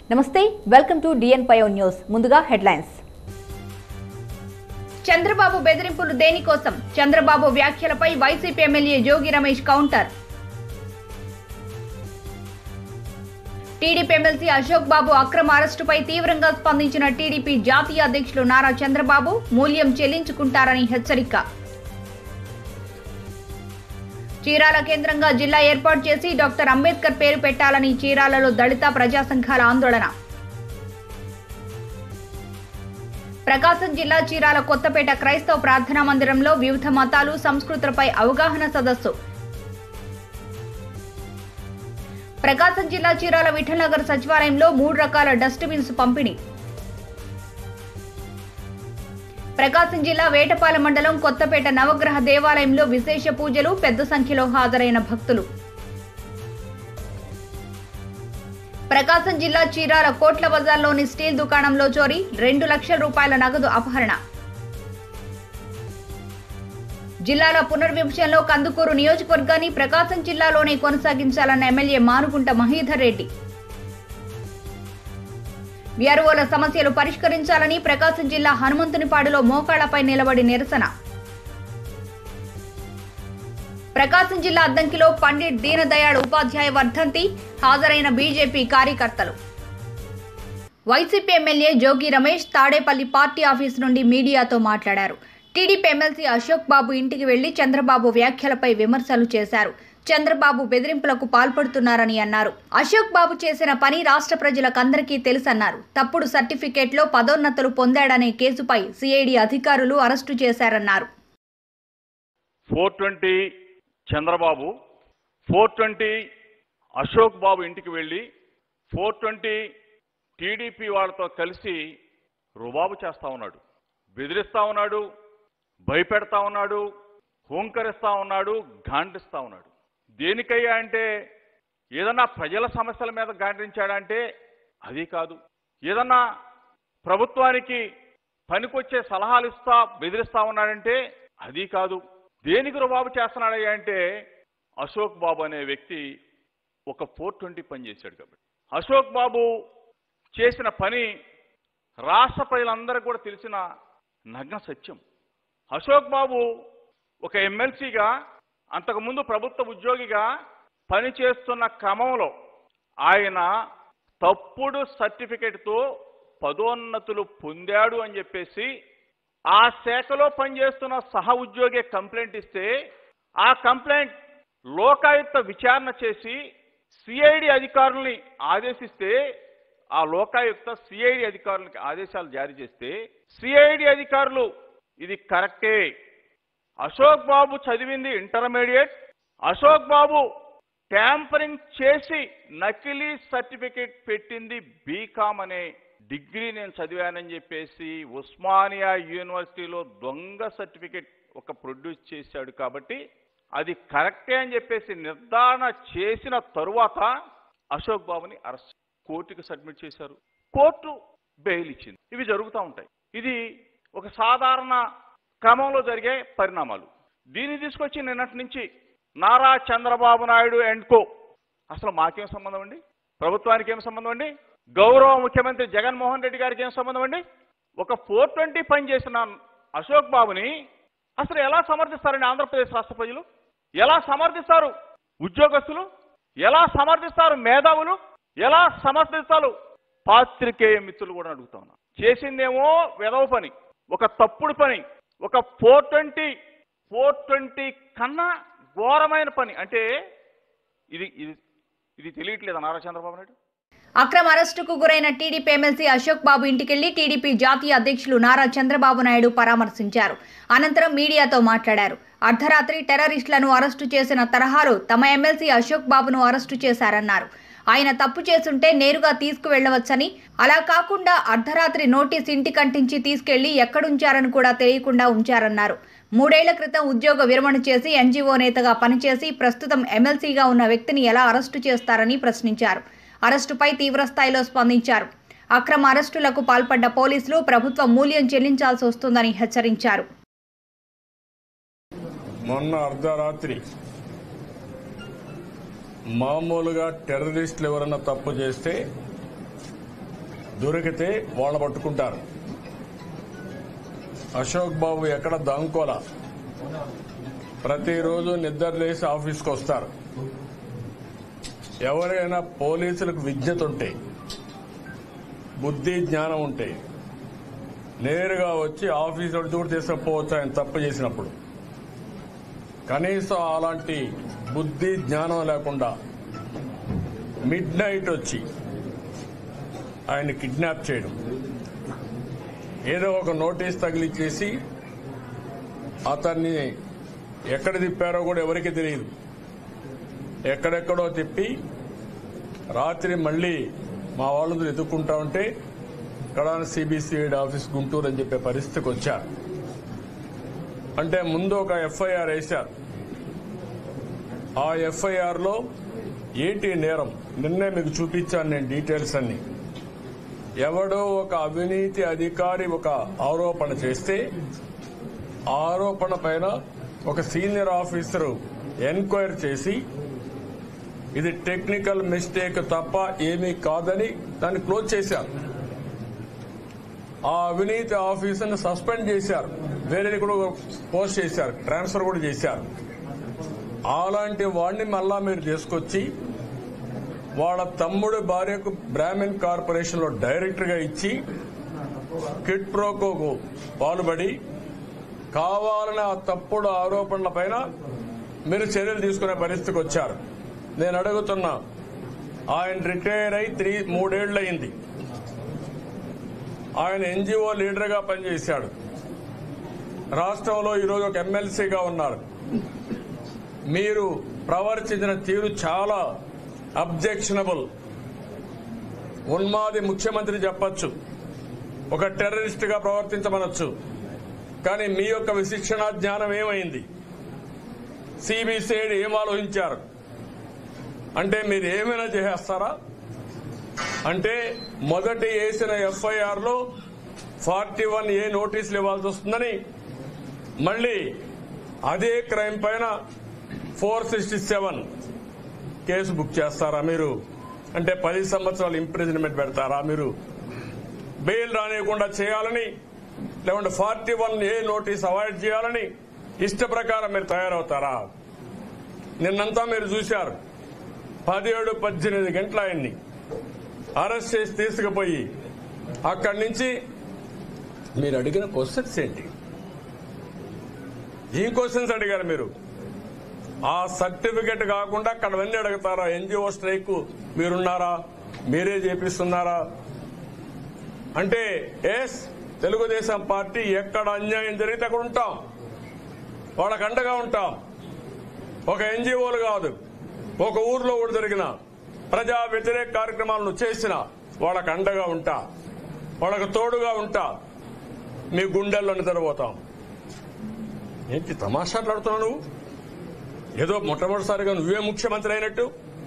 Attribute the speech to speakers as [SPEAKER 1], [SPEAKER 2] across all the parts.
[SPEAKER 1] నమస్తే welcome to డిఎన్ పయో న్యూస్ ముందుగా హెడ్లైన్స్ చంద్రబాబు బెదిరింపులు దేనికోసం చంద్రబాబు వ్యాఖ్యలపై YCP MLA Jogi Ramesh counter TDP MLC Ashok Babu అక్రమ అరెస్టుపై తీవ్రంగా స్పందించిన టీడీపీ జాతీయ అధ్యక్షులు నారా చంద్రబాబు మూల్యం చెల్లించుకుంటారని హెచ్చరిక చీరాల కేంద్రంగా జిల్లా ఏర్పాటు చేసి డాక్టర్ అంబేద్కర్ పేరు పెట్టాలని చీరాలలో దళిత ప్రజా సంఘాల ఆందోళన ప్రకాశం జిల్లా చీరాల కొత్తపేట క్రైస్తవ ప్రార్థనా మందిరంలో వివిధ మతాలు సంస్కృతులపై అవగాహన సదస్సు ప్రకాశం జిల్లా చీరాల విఠలనగర్ సచివాలయంలో మూడు రకాల డస్ట్బిన్స్ పంపిణీ ప్రకాశం జిల్లా వేటపాలెం మండలం కొత్తపేట నవగ్రహ దేవాలయంలో విశేష పూజలు పెద్ద సంఖ్యలో హాజరైన భక్తులు ప్రకాశం జిల్లా చీరాల కోట్ల బజార్లోని స్టీల్ దుకాణంలో చోరీ రెండు లక్షల రూపాయల నగదు అపహరణ జిల్లాల పునర్విభజనలో కందుకూరు నియోజకవర్గాన్ని ప్రకాశం జిల్లాలోనే కొనసాగించాలన్న ఎమ్మెల్యే మానుకుంట మహీధర్ రెడ్డి విఆర్ఓల సమస్యలు పరిష్కరించాలని ప్రకాశం జిల్లా హనుమంతునిపాడులో మోకాళ్లపై నిలబడి నిరసన ప్రకాశం జిల్లా అద్దంకిలో పండిట్ దీనదయాళ్ ఉపాధ్యాయ వర్ధంతి హాజరైన బీజేపీ కార్యకర్తలు YCP MLA Jogi Ramesh Tadepalli party office నుండి మీడియాతో మాట్లాడారు టీడీపీ ఎమ్మెల్సీ అశోక్ బాబు ఇంటికి వెళ్లి చంద్రబాబు వ్యాఖ్యలపై విమర్శలు చేశారు చంద్రబాబు బెదిరింపులకు పాల్పడుతున్నారని అన్నారు అశోక్ బాబు చేసిన పని రాష్ట్ర ప్రజలకందరికీ తెలుసన్నారు తప్పుడు సర్టిఫికేట్లో పదోన్నతులు పొందాడనే కేసుపై సిఐడి అధికారులు అరెస్టు చేశారన్నారు
[SPEAKER 2] four twenty Chandrababu four twenty Ashok Babu ఇంటికి వెళ్ళి ఫోర్ ట్వంటీ టీడీపీ వాళ్ళతో కలిసి రుబాబు చేస్తా ఉన్నాడు బెదిరిస్తా ఉన్నాడు భయపెడతా ఉన్నాడు హూంకరిస్తా ఉన్నాడు గాండిస్తా ఉన్నాడు దేనికయ్యా అంటే ఏదన్నా ప్రజల సమస్యల మీద గాండ్రించాడంటే అది కాదు ఏదన్నా ప్రభుత్వానికి పనికొచ్చే సలహాలు ఇస్తా బెదిరిస్తా ఉన్నాడంటే అది కాదు దేనికి రుబాబు చేస్తున్నాడయ్యా అంటే అశోక్ బాబు అనే వ్యక్తి ఒక ఫోర్ ట్వంటీ పని చేశాడు కాబట్టి అశోక్ బాబు చేసిన పని రాష్ట్ర ప్రజలందరికీ కూడా తెలిసిన నగ్న సత్యం అశోక్ బాబు ఒక ఎమ్మెల్సీగా అంతకుముందు ప్రభుత్వ ఉద్యోగిగా పనిచేస్తున్న క్రమంలో ఆయన తప్పుడు సర్టిఫికెట్తో పదోన్నతులు పొందాడు అని చెప్పేసి ఆ శాఖలో పనిచేస్తున్న సహ ఉద్యోగి కంప్లైంట్ ఇస్తే ఆ కంప్లైంట్ లోకాయుక్త విచారణ చేసి సిఐడి అధికారుల్ని ఆదేశిస్తే ఆ లోకాయుక్త సిఐడి అధికారులకి ఆదేశాలు జారీ చేస్తే సిఐడి అధికారులు ఇది కరెక్టే అశోక్ బాబు చదివింది ఇంటర్మీడియట్ అశోక్ బాబు ట్యాంపరింగ్ చేసి నకిలీ సర్టిఫికేట్ పెట్టింది బీకామ్ అనే డిగ్రీ నేను చదివానని చెప్పేసి ఉస్మానియా యూనివర్సిటీలో దొంగ సర్టిఫికేట్ ఒక ప్రొడ్యూస్ చేశాడు కాబట్టి అది కరెక్టే అని చెప్పేసి నిర్ధారణ చేసిన తరువాత అశోక్ బాబుని అరెస్ట్ కోర్టుకి సబ్మిట్ చేశారు కోర్టు బెయిల్ ఇచ్చింది ఇవి జరుగుతూ ఉంటాయి ఇది ఒక సాధారణ క్రమంలో జరిగే పరిణామాలు దీన్ని తీసుకొచ్చి నిన్నటి నుంచి నారా చంద్రబాబు నాయుడు అండ్ కో అసలు మాకేం సంబంధం అండి ప్రభుత్వానికి ఏం సంబంధం అండి గౌరవ ముఖ్యమంత్రి జగన్మోహన్ రెడ్డి గారికి ఏం సంబంధం అండి ఒక ఫోర్ ట్వంటీ పని చేసిన అశోక్ బాబుని అసలు ఎలా సమర్థిస్తారండి ఆంధ్రప్రదేశ్ రాష్ట్ర ప్రజలు ఎలా సమర్థిస్తారు ఉద్యోగస్తులు ఎలా సమర్థిస్తారు మేధావులు ఎలా సమర్థిస్తారు పాత్రికేయ మిత్రులు కూడా అడుగుతా ఉన్నా చేసిందేమో వెదవ పని ఒక తప్పుడు పని ఒక ఫోర్ ట్వంటీ ఫోర్ ట్వంటీ కన్నా ఘోరమైన పని అంటే ఇది ఇది ఇది తెలియట్లేదా నారా చంద్రబాబు నాయుడు
[SPEAKER 1] అక్రమ అరెస్టుకు గురైన టీడీపీ ఎమ్మెల్సీ అశోక్ బాబు ఇంటికెళ్లి టీడీపీ జాతీయ అధ్యక్షులు నారా చంద్రబాబు నాయుడు పరామర్శించారు అనంతరం మీడియాతో మాట్లాడారు అర్ధరాత్రి టెర్రరిస్టులను అరెస్టు చేసిన తరహాలో తమ ఎమ్మెల్సీ అశోక్ బాబును అరెస్టు చేశారన్నారు ఆయన తప్పు చేసుంటే నేరుగా తీసుకువెళ్లవచ్చని అలా కాకుండా అర్ధరాత్రి నోటీస్ ఇంటికంటించి తీసుకెళ్లి ఎక్కడుంచారని కూడా తెలియకుండా ఉంచారన్నారు మూడేళ్ల క్రితం ఉద్యోగ విరమణ చేసి ఎన్జీఓ నేతగా పనిచేసి ప్రస్తుతం ఎమ్మెల్సీగా ఉన్న వ్యక్తిని ఎలా అరెస్టు చేస్తారని ప్రశ్నించారు అరెస్టుపై తీవ్రస్థాయిలో స్పందించారు అక్రమ అరెస్టులకు పాల్పడ్డ పోలీసులు ప్రభుత్వం మూల్యం చెల్లించాల్సి వస్తుందని హెచ్చరించారు
[SPEAKER 3] మొన్న అర్ధరాత్రి మామూలుగా టెర్రరిస్టులు ఎవరైనా తప్పు చేస్తే దొరికితే వాళ్ళ పట్టుకుంటారు అశోక్ బాబు ఎక్కడ దాంకోల ప్రతిరోజు నిద్ర లేసి ఆఫీస్కి వస్తారు ఎవరైనా పోలీసులకు విజ్ఞత ఉంటే బుద్ధి జ్ఞానం ఉంటే నేరుగా వచ్చి ఆఫీస్ నుంచి కూడా తీసుకుపోవచ్చు ఆయన తప్పు చేసినప్పుడు కనీసం అలాంటి బుద్ధి జ్ఞానం లేకుండా మిడ్ నైట్ వచ్చి ఆయన కిడ్నాప్ చేయడం ఏదో ఒక నోటీస్ తగిలిచ్చేసి అతన్ని ఎక్కడ తిప్పారో కూడా ఎవరికి తెలియదు ఎక్కడెక్కడో తిప్పి రాత్రి మళ్ళీ మా వాళ్ళు ఎదుర్కొంటా ఉంటే కడాన సిబిసిఐడి ఆఫీస్ గుంటూరు అని చెప్పే పరిస్థితికి వచ్చారు అంటే ముందు ఒక ఎఫ్ఐఆర్ వేశారు ఆ ఎఫ్ఐఆర్ లో ఏంటి నేరం నిన్నే మీకు చూపించాను నేను డీటెయిల్స్ అన్ని ఎవడో ఒక అవినీతి అధికారి ఒక ఆరోపణ చేస్తే ఆ ఆరోపణ పైన ఒక సీనియర్ ఆఫీసర్ ఎంక్వైరీ చేసి ఇది టెక్నికల్ మిస్టేక్ తప్ప ఏమీ కాదని దాన్ని క్లోజ్ చేశారు ఆ అవినీతి ఆఫీసర్ని సస్పెండ్ చేశారు వేరే కూడా పోస్ట్ చేశారు ట్రాన్స్ఫర్ కూడా చేశారు అలాంటి వాడిని మళ్ళా మీరు తీసుకొచ్చి వాళ్ళ తమ్ముడు భార్యకు బ్రాహ్మిన్ కార్పొరేషన్ లో డైరెక్టర్ గా ఇచ్చి కిట్ ప్రోకోకు పాల్పడి కావాలని ఆ తప్పుడు ఆరోపణల పైన మీరు చర్యలు తీసుకునే పరిస్థితికి వచ్చారు నేను అడుగుతున్నా ఆయన రిటైర్ అయి త్రీ మూడేళ్లు అయింది ఆయన ఎన్జిఓ లీడర్ గా పనిచేశాడు రాష్ట్రంలో ఈరోజు ఒక ఎమ్మెల్సీగా ఉన్నారు మీరు ప్రవర్తించిన తీరు చాలా అబ్జెక్షనబుల్ ఉన్మాది ముఖ్యమంత్రి చెప్పొచ్చు ఒక టెర్రరిస్ట్ గా ప్రవర్తించమనొచ్చు కానీ మీ యొక్క విశిక్షణ జ్ఞానం ఏమైంది సిబిసిఐడి ఏం ఆలోచించారు అంటే మీరు ఏమైనా చేసేస్తారా అంటే మొదటి వేసిన ఎఫ్ఐఆర్ లో ఫార్టీ వన్ ఏ నోటీసులు ఇవ్వాల్సి వస్తుందని మళ్ళీ అదే క్రైమ్ పైన four sixty seven case book చేస్తారా మీరు అంటే పది సంవత్సరాలు ఇంప్రిజన్మెంట్ పెడతారా మీరు బెయిల్ రానియకుండా చేయాలని లేకుంటే forty one A notice avoid చేయాలని ఇష్ట ప్రకారం మీరు తయారవుతారా నిన్నంతా మీరు చూశారు పదిహేడు పద్దెనిమిది గంటల ఆయన్ని అరెస్ట్ చేసి తీసుకుపోయి అక్కడి నుంచి మీరు అడిగిన క్వశ్చన్స్ ఏంటి ఈ క్వశ్చన్స్ అడిగారు మీరు ఆ సర్టిఫికెట్ కాకుండా అక్కడ అవన్నీ అడుగుతారా ఎన్జిఓ స్ట్రైక్ మీరున్నారా మీరే చేపిస్తున్నారా అంటే ఎస్ తెలుగుదేశం పార్టీ ఎక్కడ అన్యాయం జరిగితే అక్కడ ఉంటాం వాళ్ళకు అండగా ఉంటాం ఒక ఎన్జిఓలు కాదు ఒక ఊర్లో కూడా జరిగిన ప్రజా వ్యతిరేక కార్యక్రమాలను చేసిన వాళ్ళకు అండగా ఉంటా వాళ్ళకు తోడుగా ఉంటా మీ గుండెల్లో నిద్రపోతాం ఏంటి తమాషాట్లాడుతున్నావు నువ్వు ఏదో మొట్టమొదటిసారిగా నువ్వే ముఖ్యమంత్రి అయినట్టు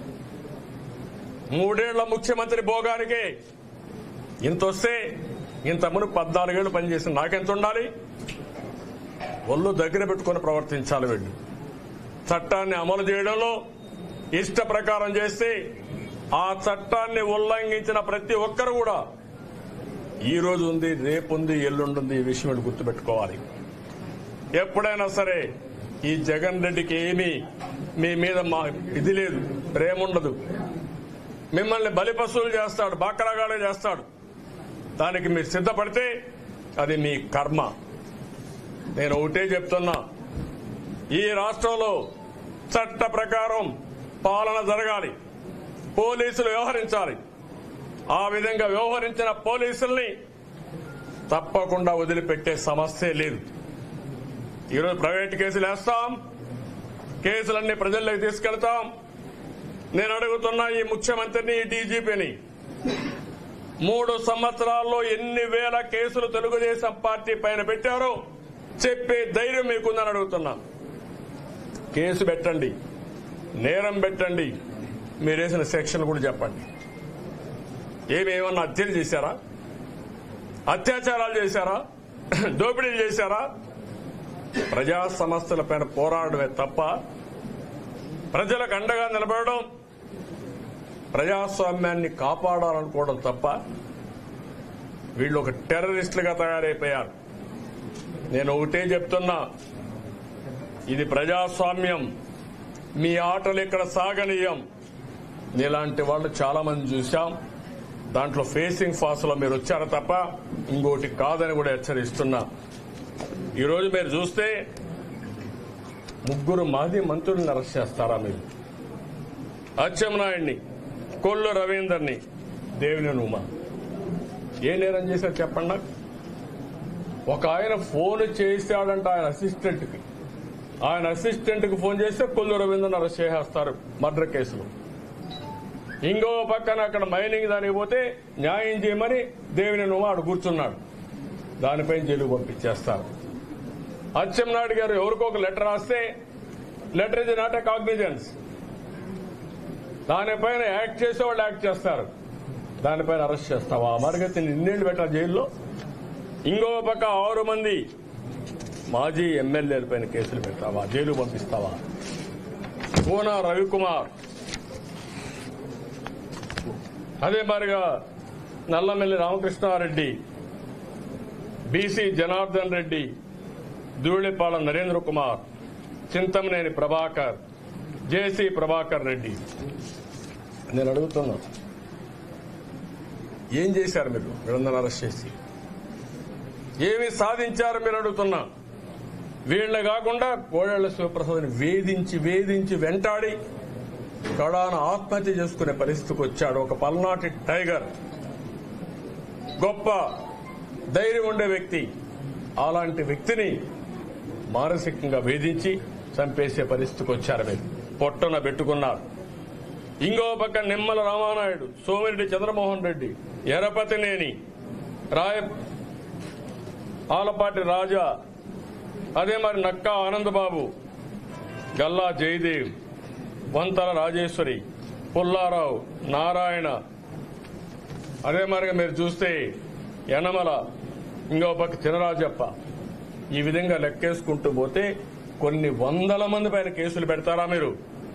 [SPEAKER 3] మూడేళ్ల ముఖ్యమంత్రి భోగానికి ఇంత వస్తే ఇంత మును పద్నాలుగేళ్లు పనిచేసిన నాకెంత ఉండాలి ఒళ్ళు దగ్గర పెట్టుకుని ప్రవర్తించాలి వీళ్ళు చట్టాన్ని అమలు చేయడంలో ఇష్ట ప్రకారం చేస్తే ఆ చట్టాన్ని ఉల్లంఘించిన ప్రతి ఒక్కరు కూడా ఈ రోజు ఉంది రేపు ఉంది ఎల్లుంటుంది ఈ విషయం వీళ్ళు గుర్తుపెట్టుకోవాలి ఎప్పుడైనా సరే ఈ జగన్ రెడ్డికి ఏమీ మీ మీద మా ఇది లేదు ప్రేమ ఉండదు మిమ్మల్ని బలిపశువులు చేస్తాడు బాకరాగాడే చేస్తాడు దానికి మీరు సిద్ధపడితే అది మీ కర్మ నేను ఒకటే చెప్తున్నా ఈ రాష్ట్రంలో చట్ట ప్రకారం పాలన జరగాలి పోలీసులు వ్యవహరించాలి ఆ విధంగా వ్యవహరించిన పోలీసుల్ని తప్పకుండా వదిలిపెట్టే సమస్యే లేదు ఈరోజు ప్రైవేట్ కేసులు వేస్తాం కేసులన్నీ ప్రజల్లోకి తీసుకెళ్తాం నేను అడుగుతున్నా ఈ ముఖ్యమంత్రిని ఈ డీజీపీని మూడు సంవత్సరాల్లో ఎన్ని వేల కేసులు తెలుగుదేశం పార్టీ పైన పెట్టారో చెప్పే ధైర్యం మీకుందని అడుగుతున్నా కేసు పెట్టండి నేరం పెట్టండి మీరు వేసిన సెక్షన్ కూడా చెప్పండి ఏమి ఏమన్నా హత్యలు చేశారా అత్యాచారాలు చేశారా దోపిడీలు చేశారా ప్రజా సమస్యల పైన పోరాడమే తప్ప ప్రజలకు అండగా నిలబడడం ప్రజాస్వామ్యాన్ని కాపాడాలనుకోవడం తప్ప వీళ్ళు ఒక టెర్రరిస్టులుగా తయారైపోయారు నేను ఒకటే చెప్తున్నా ఇది ప్రజాస్వామ్యం మీ ఆటలు ఇక్కడ సాగనీయం నీలాంటి వాళ్ళు చాలా మంది చూశాం దాంట్లో ఫేసింగ్ ఫాస్ లో మీరు వచ్చారు తప్ప ఇంకోటి కాదని కూడా హెచ్చరిస్తున్నా ఈరోజు మీరు చూస్తే ముగ్గురు మాజీ మంత్రులను అరెస్ట్ చేస్తారా మీరు అచ్చెన్నాయుడిని కొల్లు రవీందర్ని దేవిని ఉమా ఏ నేరం చేశారు చెప్పండి నాకు ఒక ఆయన ఫోన్ చేశాడంట ఆయన అసిస్టెంట్ కి ఆయన అసిస్టెంట్ కి ఫోన్ చేస్తే కొల్లు రవీంద్రని అరెస్ట్ చేసేస్తారు మర్డర్ కేసులో ఇంకో పక్కన అక్కడ మైనింగ్ దానికి పోతే న్యాయం చేయమని దేవిని నువ్వు ఆడు కూర్చున్నాడు దానిపై జైలు పంపించేస్తారు అచ్చెన్నాయుడు గారు ఎవరికో ఒక లెటర్ రాస్తే letter is not a cognizance దానిపైన యాక్ట్ చేసే వాళ్ళు యాక్ట్ చేస్తారు దానిపైన అరెస్ట్ చేస్తావా మరిగతి నిన్నేళ్ళు పెట్టాలి జైల్లో ఇంకో పక్క ఆరు మంది మాజీ ఎమ్మెల్యేల పైన కేసులు పెడతావా జైలు పంపిస్తావా కోన రవికుమార్ అదే మారిగా నల్లమెల్లి రామకృష్ణారెడ్డి బీసీ జనార్దన్ రెడ్డి ధూళిపాళెం నరేంద్ర కుమార్ చింతమనేని ప్రభాకర్ జేసీ ప్రభాకర్ రెడ్డి నేను అడుగుతున్నా ఏం చేశారు మీరు వీళ్ళందరూ అరెస్ట్ చేసి ఏమి సాధించారు మీరు అడుగుతున్నా వీళ్ళ కాకుండా కోడళ్ల శివప్రసాద్ని వేధించి వేధించి వెంటాడి కడాన ఆత్మహత్య చేసుకునే పరిస్థితికి వచ్చాడు ఒక పల్నాటి టైగర్ గొప్ప ధైర్యం ఉండే వ్యక్తి అలాంటి వ్యక్తిని మానసికంగా వేధించి చంపేసే పరిస్థితికి వచ్చారు మీరు పొట్టన పెట్టుకున్నారు ఇంకో పక్క నిమ్మల రామానాయుడు సోమిరెడ్డి చంద్రమోహన్ రెడ్డి ఎరపతినేని రాయ ఆలపాటి రాజా అదే మరి నక్కా ఆనందబాబు గల్లా జయదేవ్ వంతల రాజేశ్వరి పుల్లారావు నారాయణ అదే మరిగా మీరు చూస్తే యనమల ఇంకో పక్క చినరాజప్ప ఈ విధంగా లెక్కేసుకుంటూ పోతే కొన్ని వందల మంది పైన కేసులు పెడతారా మీరు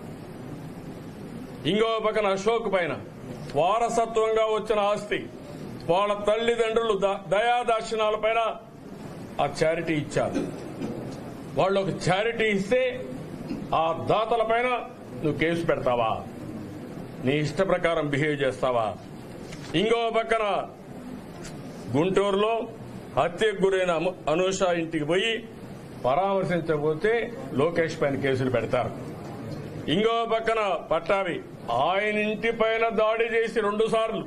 [SPEAKER 3] ఇంకో పక్కన అశోక్ పైన వారసత్వంగా వచ్చిన ఆస్తి వాళ్ళ తల్లిదండ్రులు ద- దయాదాక్షిణాల పైన ఆ చారిటీ ఇచ్చారు వాళ్ళు ఒక చారిటీ ఇస్తే ఆ దాతల పైన నువ్వు కేసు పెడతావా నీ ఇష్ట ప్రకారం బిహేవ్ చేస్తావా ఇంకో పక్కన గుంటూరులో హత్యకు గురైన అము- అనూష ఇంటికి పోయి పరామర్శించబోతే లోకేష్ పైన కేసులు పెడతారు ఇంకో పక్కన పట్టావి ఆయన ఇంటి పైన దాడి చేసి రెండు సార్లు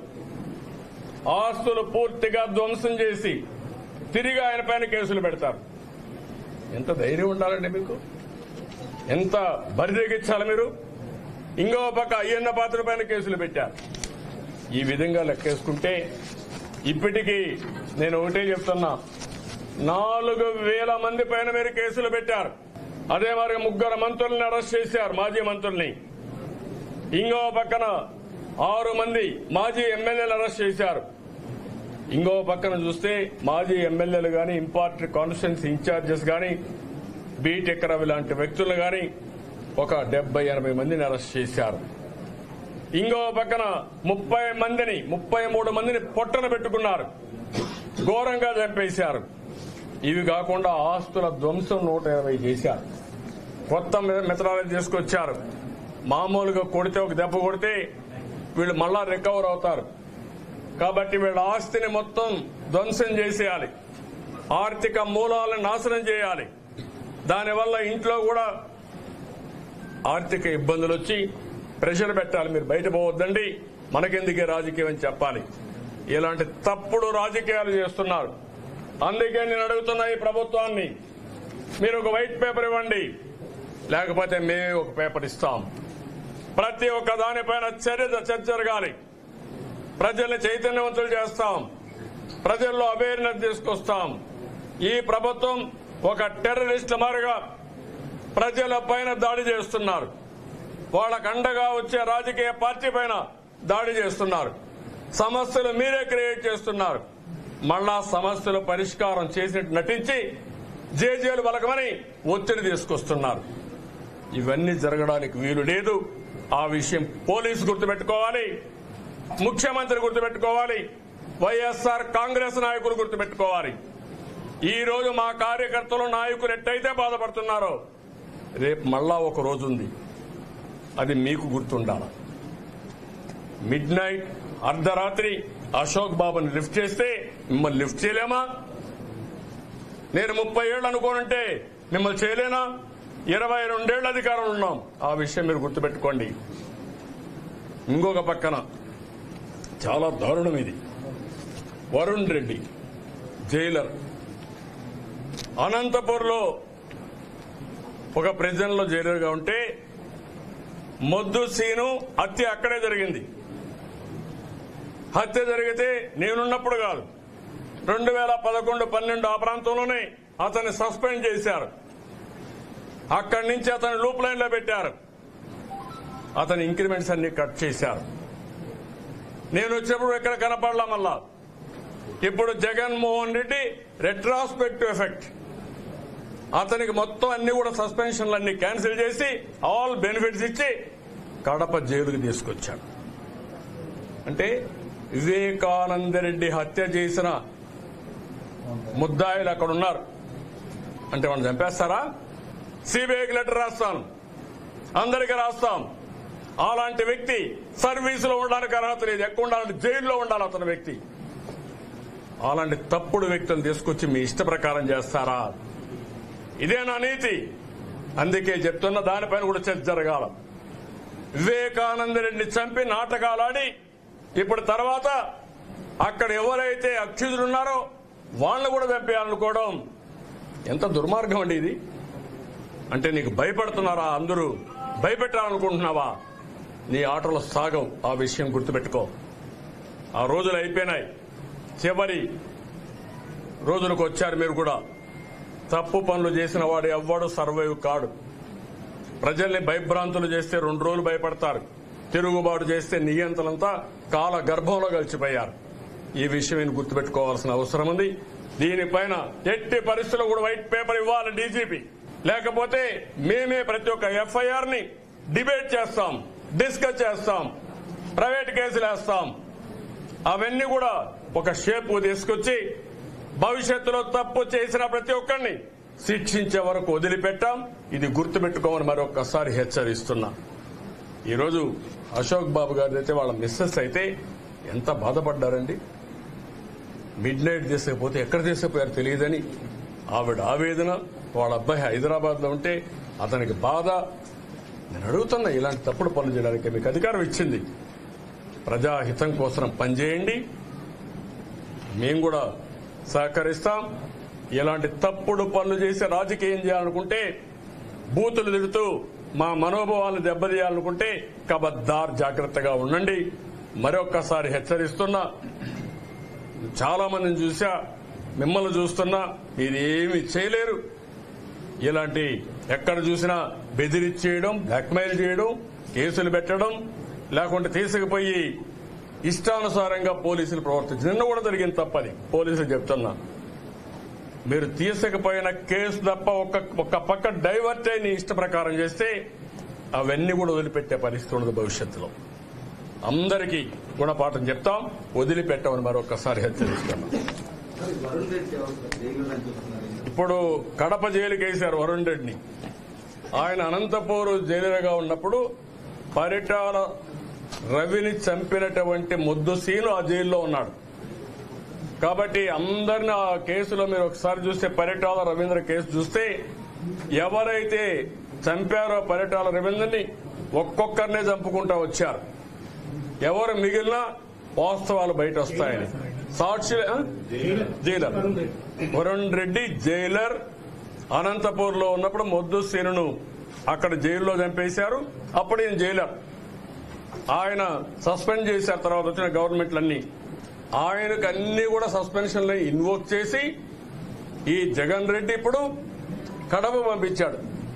[SPEAKER 3] ఆస్తులు పూర్తిగా ధ్వంసం చేసి తిరిగి ఆయన పైన కేసులు పెడతారు ఎంత ధైర్యం ఉండాలండి మీకు ఎంత బరిదెగించాలి మీరు ఇంకో పక్క అయ్యన్న పాత్ర పైన కేసులు పెట్టారు ఈ విధంగా లెక్కేసుకుంటే ఇప్పటికీ నేను ఒకటే చెప్తున్నా నాలుగు వేల మంది పైన మీరు కేసులు పెట్టారు అదే మరి ముగ్గురు మంత్రుల్ని అరెస్ట్ చేశారు మాజీ మంత్రుల్ని ఇంకో పక్కన ఆరు మంది మాజీ ఎమ్మెల్యేలు అరెస్ట్ చేశారు ఇంకో పక్కన చూస్తే మాజీ ఎమ్మెల్యేలు గాని ఇంపార్టెంట్ కాన్స్టిట్యున్సీ ఇన్ఛార్జెస్ గాని బీటెక్ రవి లాంటి వ్యక్తులు గాని ఒక డెబ్బై ఎనభై మందిని అరెస్ట్ చేశారు ఇంకో పక్కన ముప్పై మందిని ముప్పై మూడు మందిని పొట్టన పెట్టుకున్నారు ఘోరంగా చంపేశారు ఇవి కాకుండా ఆస్తుల ధ్వంసం నూట ఇరవై చేశారు కొత్త మెథడాలజీ తీసుకొచ్చారు మామూలుగా కొడితే ఒక దెబ్బ కొడితే వీళ్ళు మళ్ళా రికవర్ అవుతారు కాబట్టి వీళ్ళ ఆస్తిని మొత్తం ధ్వంసం చేసేయాలి ఆర్థిక మూలాలను నాశనం చేయాలి దానివల్ల ఇంట్లో కూడా ఆర్థిక ఇబ్బందులు వచ్చి ప్రెషర్ పెట్టాలి మీరు బయట పోవద్దండి మనకెందుకే రాజకీయం అని చెప్పాలి ఇలాంటి తప్పుడు రాజకీయాలు చేస్తున్నారు అందుకే నేను అడుగుతున్నా ఈ ప్రభుత్వాన్ని మీరు ఒక వైట్ పేపర్ ఇవ్వండి లేకపోతే మేమే ఒక పేపర్ ఇస్తాం ప్రతి ఒక్క దానిపైన చర్య చర్చ జరగాలి ప్రజల్ని చైతన్యవంతులు చేస్తాం ప్రజల్లో అవేర్నెస్ తీసుకొస్తాం ఈ ప్రభుత్వం ఒక టెర్రరిస్ట్ మారుగా ప్రజల పైన దాడి చేస్తున్నారు వాళ్ళకు అండగా వచ్చే రాజకీయ పార్టీ పైన దాడి చేస్తున్నారు సమస్యలు మీరే క్రియేట్ చేస్తున్నారు మళ్ళా సమస్యల పరిష్కారం చేసినట్టు నటించి జేజేలు బలకమని ఒత్తిడి తీసుకొస్తున్నారు ఇవన్నీ జరగడానికి వీలు లేదు ఆ విషయం పోలీసు గుర్తుపెట్టుకోవాలి ముఖ్యమంత్రి గుర్తుపెట్టుకోవాలి వైఎస్ఆర్ కాంగ్రెస్ నాయకులు గుర్తుపెట్టుకోవాలి ఈ రోజు మా కార్యకర్తలు నాయకులు ఎట్టయితే బాధపడుతున్నారో రేపు మళ్ళా ఒక రోజు ఉంది అది మీకు గుర్తుండాలి మిడ్ నైట్ అర్ధరాత్రి అశోక్ బాబుని లిఫ్ట్ చేస్తే మిమ్మల్ని లిఫ్ట్ చేయలేమా నేను ముప్పై ఏళ్ళు అనుకోనంటే మిమ్మల్ని చేయలేనా ఇరవై రెండేళ్ల అధికారంలో ఉన్నాం ఆ విషయం మీరు గుర్తుపెట్టుకోండి ఇంకొక పక్కన చాలా దారుణం ఇది వరుణ్ రెడ్డి జైలర్ అనంతపూర్లో ఒక ప్రిజన్లో జైలర్గా ఉంటే మొద్దు సీను హత్య అక్కడే జరిగింది హత్య జరిగితే నేనున్నప్పుడు కాదు రెండు వేల పదకొండు పన్నెండు ఆ ప్రాంతంలోనే అతన్ని సస్పెండ్ చేశారు అక్కడి నుంచి అతని లూప్ లైన్ లో పెట్టారు అతని ఇంక్రిమెంట్స్ అన్ని కట్ చేశారు నేను వచ్చినప్పుడు ఎక్కడ కనపడలా మళ్ళా ఇప్పుడు జగన్మోహన్ రెడ్డి రెట్రాస్పెక్టివ్ ఎఫెక్ట్ అతనికి మొత్తం అన్ని కూడా సస్పెన్షన్లు అన్ని క్యాన్సిల్ చేసి ఆల్ బెనిఫిట్స్ ఇచ్చి కడప జైలుకి తీసుకొచ్చాడు అంటే వివేకానంద రెడ్డి హత్య చేసిన ముద్దాయిలు అక్కడ ఉన్నారు అంటే మనం చంపేస్తారా సిబిఐకి లెటర్ రాస్తాను అందరికీ రాస్తాం అలాంటి వ్యక్తి సర్వీసులో ఉండడానికి అర్హత లేదు ఎక్కువ ఉండాలంటే జైల్లో ఉండాలి అతని వ్యక్తి అలాంటి తప్పుడు వ్యక్తులను తీసుకొచ్చి మీ ఇష్ట ప్రకారం చేస్తారా ఇదే నా నీతి అందుకే చెప్తున్న దానిపైన కూడా చర్చ జరగాల వివేకానంద రెడ్డిని చంపి నాటకాలాడి ఇప్పుడు తర్వాత అక్కడ ఎవరైతే అక్షుదులు ఉన్నారో వాళ్ళని కూడా చంపేయాలనుకోవడం ఎంత దుర్మార్గం అండి ఇది అంటే నీకు భయపడుతున్నారా అందరూ భయపెట్టాలనుకుంటున్నావా నీ ఆటలు సాగవు ఆ విషయం గుర్తుపెట్టుకో ఆ రోజులు అయిపోయినాయి చివరి రోజులకు వచ్చారు మీరు కూడా తప్పు పనులు చేసిన వాడు ఎవ్వడు సర్వైవ్ కాడు ప్రజల్ని భయభ్రాంతులు చేస్తే రెండు రోజులు భయపడతారు తిరుగుబాటు చేస్తే నియంత్రణంతా కాల గర్భంలో కలిసిపోయారు ఈ విషయం ఈయన గుర్తుపెట్టుకోవాల్సిన అవసరం ఉంది దీనిపైన ఎట్టి పరిస్థితుల్లో కూడా వైట్ పేపర్ ఇవ్వాలి డీజీపీ లేకపోతే మేమే ప్రతి ఒక్క ఎఫ్ఐఆర్ ని డిబేట్ చేస్తాం డిస్కస్ చేస్తాం ప్రైవేట్ కేసులు వేస్తాం అవన్నీ కూడా ఒక షేప్ తీసుకొచ్చి భవిష్యత్తులో తప్పు చేసిన ప్రతి ఒక్కరిని శిక్షించే వరకు వదిలిపెట్టాం ఇది గుర్తుపెట్టుకోమని మరొకసారి హెచ్చరిస్తున్నా ఈరోజు అశోక్ బాబు గారి అయితే వాళ్ళ మిస్సెస్ అయితే ఎంత బాధపడ్డారండి మిడ్ నైట్ తీసుకపోతే ఎక్కడ తీసుకుపోయారు తెలియదని ఆవిడ ఆవేదన వాళ్ళ అబ్బాయి హైదరాబాద్ లో ఉంటే అతనికి బాధ నేను అడుగుతున్నా ఇలాంటి తప్పుడు పనులు చేయడానికి మీకు అధికారం ఇచ్చింది ప్రజాహితం కోసం పనిచేయండి మేము కూడా సహకరిస్తాం ఇలాంటి తప్పుడు పనులు చేసి రాజకీయం చేయాలనుకుంటే బూతులు తిడుతూ మా మనోభావాలను దెబ్బతీయాలనుకుంటే కబద్దార్ జాగ్రత్తగా ఉండండి మరొక్కసారి హెచ్చరిస్తున్నా చాలా మందిని చూసా మిమ్మల్ని చూస్తున్నా మీరు ఏమి చేయలేరు ఇలాంటి ఎక్కడ చూసినా బెదిరించేయడం బ్లాక్మెయిల్ చేయడం కేసులు పెట్టడం లేకుంటే తీసుకుపోయి ఇష్టానుసారంగా పోలీసులు ప్రవర్తించి నిన్న కూడా జరిగింది తప్పది పోలీసులు చెప్తున్నా మీరు తీసుకుపోయిన కేసు తప్ప ఒక్క ఒక్క పక్క డైవర్ట్ అయి నీ ఇష్ట ప్రకారం చేస్తే అవన్నీ కూడా వదిలిపెట్టే పరిస్థితి ఉండదు భవిష్యత్తులో అందరికీ గుణపాఠం చెప్తాం వదిలిపెట్టమని మరొకసారి హెచ్చరిస్తున్నాం
[SPEAKER 4] వరుణ్ రెడ్డి ఎవరు జైలు అని చెప్తున్నారు
[SPEAKER 3] ఇప్పుడు కడప జైలుకి వేశారు వరుణ్ రెడ్డిని ఆయన అనంతపూర్ జైలుగా ఉన్నప్పుడు పరిటాల రవిని చంపినటువంటి ముద్దు సీను ఆ జైల్లో ఉన్నాడు కాబట్టి అందరిని ఆ కేసులో మీరు ఒకసారి చూస్తే పరిటాల రవీంద్ర కేసు చూస్తే ఎవరైతే చంపారో పరిటాల రవీంద్రని ఒక్కొక్కరినే చంపుకుంటా వచ్చారు ఎవరు మిగిలినా వాస్తవాలు బయట వస్తాయని సాక్షి ఆ? జైలర్ వరుణ్ రెడ్డి జైలర్ అనంతపూర్ లో ఉన్నప్పుడు మొద్దు సీనును అక్కడ జైల్లో చంపేశారు అప్పుడు ఈయన జైలర్ ఆయన సస్పెండ్ చేశారు తర్వాత వచ్చిన గవర్నమెంట్లన్నీ ఆయనకు అన్ని కూడా సస్పెన్షన్లు ఇన్వోక్ చేసి ఈ జగన్ రెడ్డి ఇప్పుడు కడప పంపించాడు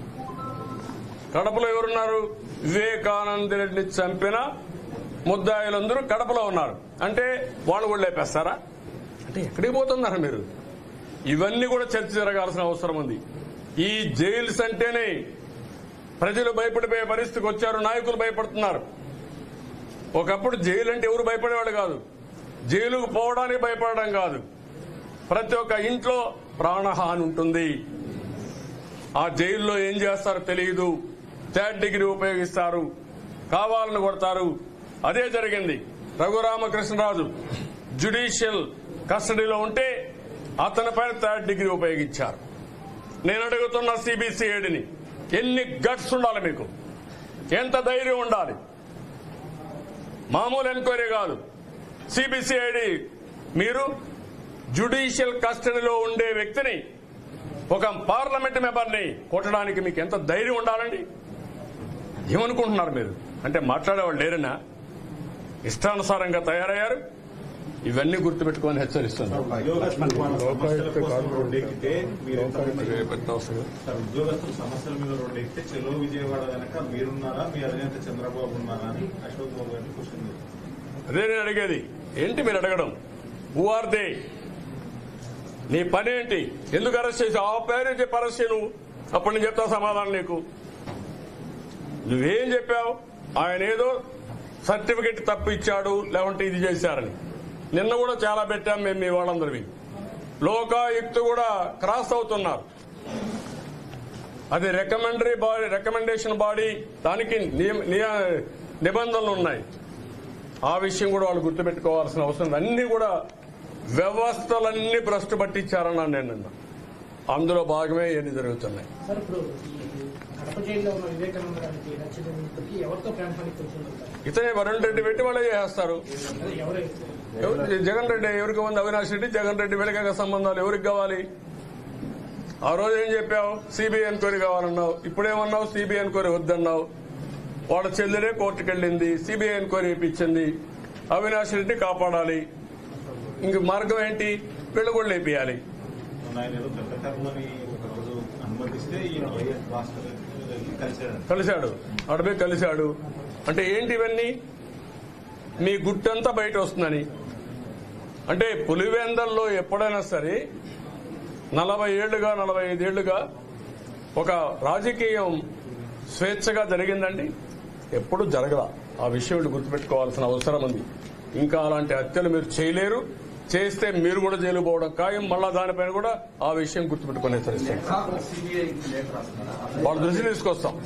[SPEAKER 3] కడపలో ఎవరున్నారు వివేకానంద రెడ్డిని చంపిన ముద్దాయిలందరూ కడపలో ఉన్నారు అంటే వాళ్ళు కూడా లేపేస్తారా అంటే ఎక్కడికి పోతున్నారు మీరు ఇవన్నీ కూడా చర్చ జరగాల్సిన అవసరం ఉంది ఈ జైల్స్ అంటేనే ప్రజలు భయపడిపోయే పరిస్థితికి వచ్చారు నాయకులు భయపడుతున్నారు ఒకప్పుడు జైలు అంటే ఎవరు భయపడేవాడు కాదు జైలుకు పోవడానికి భయపడడం కాదు ప్రతి ఒక్క ఇంట్లో ప్రాణహాని ఉంటుంది ఆ జైల్లో ఏం చేస్తారో తెలియదు థర్డ్ డిగ్రీ ఉపయోగిస్తారు కావాలని కొడతారు అదే జరిగింది రఘురామకృష్ణరాజు జ్యుడిషియల్ కస్టడీలో ఉంటే అతని పైన థర్డ్ డిగ్రీ ఉపయోగించారు నేను అడుగుతున్న సిబిసిఐడిని ఎన్ని గట్స్ ఉండాలి మీకు ఎంత ధైర్యం ఉండాలి మామూలు ఎంక్వైరీ కాదు సిబిసిఐడి మీరు జ్యుడిషియల్ కస్టడీలో ఉండే వ్యక్తిని ఒక పార్లమెంట్ మెంబర్ని కొట్టడానికి మీకు ఎంత ధైర్యం ఉండాలండి ఏమనుకుంటున్నారు మీరు అంటే మాట్లాడేవాళ్ళు లేరనా ఇష్టానుసారంగా తయారయ్యారు ఇవన్నీ గుర్తుపెట్టుకొని హెచ్చరిస్తున్నారు
[SPEAKER 5] ఉద్యోగస్తుల సమస్యల కోసం రోడ్డెక్కితే మీరు సార్, ఉద్యోగస్తుల సమస్యల మీద రోడ్డెక్కితే చెలో విజయవాడ వెనక మీరున్నారా మీ అధినేత చంద్రబాబు ఉన్నారా అని అశోక్ బాబు గారిని క్వశ్చన్ చేశారు.
[SPEAKER 3] అదే నేను అడిగేది ఏంటి మీరు అడగడం హూ ఆర్ దే నీ పని ఏంటి ఎందుకు అరెస్ట్ చేసి ఆ పేరు చెప్పి అరెస్ట్ చేయి నువ్వు అప్పుడు నేను చెప్తా సమాధానం నీకు నువ్వేం చెప్పావు ఆయన ఏదో సర్టిఫికెట్ తప్పు ఇచ్చాడు లేకుంటే ఇది చేశారని నిన్న కూడా చాలా పెట్టాం మేము మీ వాళ్ళందరివి లోకాయుక్త కూడా క్రాస్ అవుతున్నారు అది రికమెండరీ బాడీ రికమెండేషన్ బాడీ దానికి నియ- నియ- నిబంధనలు ఉన్నాయి ఆ విషయం కూడా వాళ్ళు గుర్తుపెట్టుకోవాల్సిన అవసరం ఉంది. అన్ని కూడా వ్యవస్థలన్నీ భ్రష్టు పట్టించారన్నాను నేను నిన్న అందులో భాగమే ఇవన్నీ జరుగుతున్నాయి
[SPEAKER 6] సార్ ఇప్పుడు ఈ కడప జైల్లో ఉన్న వివేకానంద గారికి నచ్చినప్పటికీ ఎవరితో ప్రేమ పని కూర్చుంటారు
[SPEAKER 3] ఇతనే వరుణ్ రెడ్డి పెట్టి వాళ్ళే చేస్తారు
[SPEAKER 6] అదే ఎవరైతే
[SPEAKER 3] ఎవరు జగన్ రెడ్డి ఎవరికి ఉంది అవినాష్ రెడ్డి జగన్ రెడ్డి వెనక సంబంధాలు ఎవరికి కావాలి ఆ రోజు ఏం చెప్పావు సిబిఐ ఎంక్వైరీ కావాలన్నావు ఇప్పుడేమన్నావు సిబిఐ ఎంక్వైరీ వద్దన్నావు వాళ్ళ చెల్లెలే కోర్టుకు వెళ్ళింది సిబిఐ ఎంక్వైరీ ఇప్పించింది అవినాష్ రెడ్డి కాపాడాలి ఇంక మార్గం ఏంటి వీళ్ళు కూడా లేపియాలి
[SPEAKER 5] మొన్న ఆయన ఏదో పెద్ద కర్మని ఒక రోజు అనుమతిస్తే ఈయన వైఎస్ భాస్కర్ వెళ్ళి కలిశాడు
[SPEAKER 3] కలిశాడు అడబే కలిశాడు అంటే ఏంటి ఇవన్నీ మీ గుట్టంతా బయట వస్తుందని అంటే పులివెందల్లో ఎప్పుడైనా సరే నలభై ఏళ్లుగా నలభై ఐదేళ్లుగా ఒక రాజకీయం స్వేచ్ఛగా జరిగిందండి ఎప్పుడు జరగల ఆ విషయం వీళ్ళు గుర్తుపెట్టుకోవాల్సిన అవసరం ఉంది ఇంకా అలాంటి హత్యలు మీరు చేయలేరు చేస్తే మీరు కూడా జైలు పోవడం ఖాయం మళ్ళా దానిపైన కూడా ఆ విషయం గుర్తుపెట్టుకుని హెచ్చరిస్తాం వాళ్ళ దృష్టి తీసుకొస్తాం